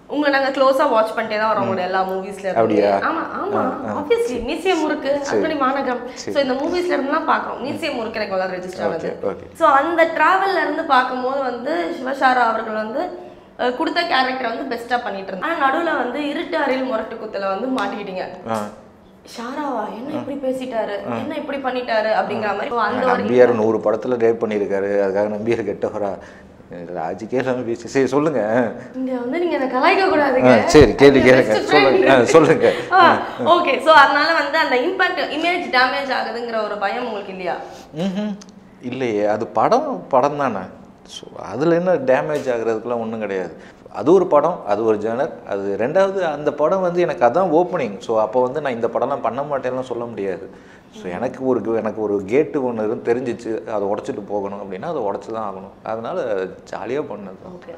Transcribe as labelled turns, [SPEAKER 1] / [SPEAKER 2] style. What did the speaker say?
[SPEAKER 1] உங்களை நாங்க க்ளோஸா வாட்ச் பண்ணிட்டே தான் வரோம் உங்களோட எல்லா மூவிஸ்ல இருந்து
[SPEAKER 2] அப்படியா?
[SPEAKER 1] ஆமா ஆமா ஆப்வியஸ்லி மியூசியம் முறுக்கு அக்னி மாநகரம் சோ இந்த மூவிஸ்ல இருந்து தான் பாக்குறோம் மியூசியம் முறுக்கு எனக்கு முதல்ல ரெஜிஸ்டர் ஆனது
[SPEAKER 2] ஓகே ஓகே
[SPEAKER 1] சோ அந்த டிராவல்ல இருந்து பார்க்கும்போது வந்து சிவசாரா அவர்கள் வந்து அஹ், கொடுத்த கேரக்டரை வந்து பெஸ்டா பண்ணிட்டு இருந்தாங்க ஆனா நடுவுல வந்து இருட்டு அறையில் முரட்டு குத்துல வந்து மாட்டிக்கிட்டீங்க
[SPEAKER 2] ஆ
[SPEAKER 1] ஷாராவா என்ன இப்படி பேசிட்டாரு என்ன இப்படி பண்ணிட்டாரு அப்படிங்கிற மாதிரி So, அந்த ஒரு
[SPEAKER 2] நம்பியார் நூறு படத்துல ரேப் பண்ணியிருக்காரு அதுக்காக நம்பியார் கெட்டவரா ராஜுக்கே எல்லாமே பேசி சரி சொல்லுங்க
[SPEAKER 1] இங்க வந்து நீங்க என்ன கலாய்க்க
[SPEAKER 2] ஆ,
[SPEAKER 1] கூடாதுங்க
[SPEAKER 2] சரி கேள்வி கேளுங்க சொல்லுங்க ஆ, சொல்லுங்க
[SPEAKER 1] ஓகே சோ அதனால வந்து அந்த இம்பாக்ட் இமேஜ் டேமேஜ் ஆகுதுங்கிற ஒரு பயம் உங்களுக்கு இல்லையா
[SPEAKER 2] ம்ஹும். இல்லையே அது படம் படம் தானே ஸோ அதில் என்ன டேமேஜ் ஆகுறதுக்குலாம் ஒன்றும் கிடையாது அது ஒரு படம் அது ஒரு ஜேனர் அது ரெண்டாவது அந்த படம் வந்து எனக்கு அதான் ஓப்பனிங் ஸோ அப்போ வந்து நான் இந்த படம்லாம் பண்ண மாட்டேன்லாம் சொல்ல முடியாது ஸோ எனக்கு ஒரு எனக்கு ஒரு கேட்டு ஒன்று தெரிஞ்சிச்சு அதை உடச்சிட்டு போகணும் அப்படின்னா அதை உடச்சி தான் ஆகணும் அதனால ஜாலியாக பண்ணது தான்
[SPEAKER 1] ஓகே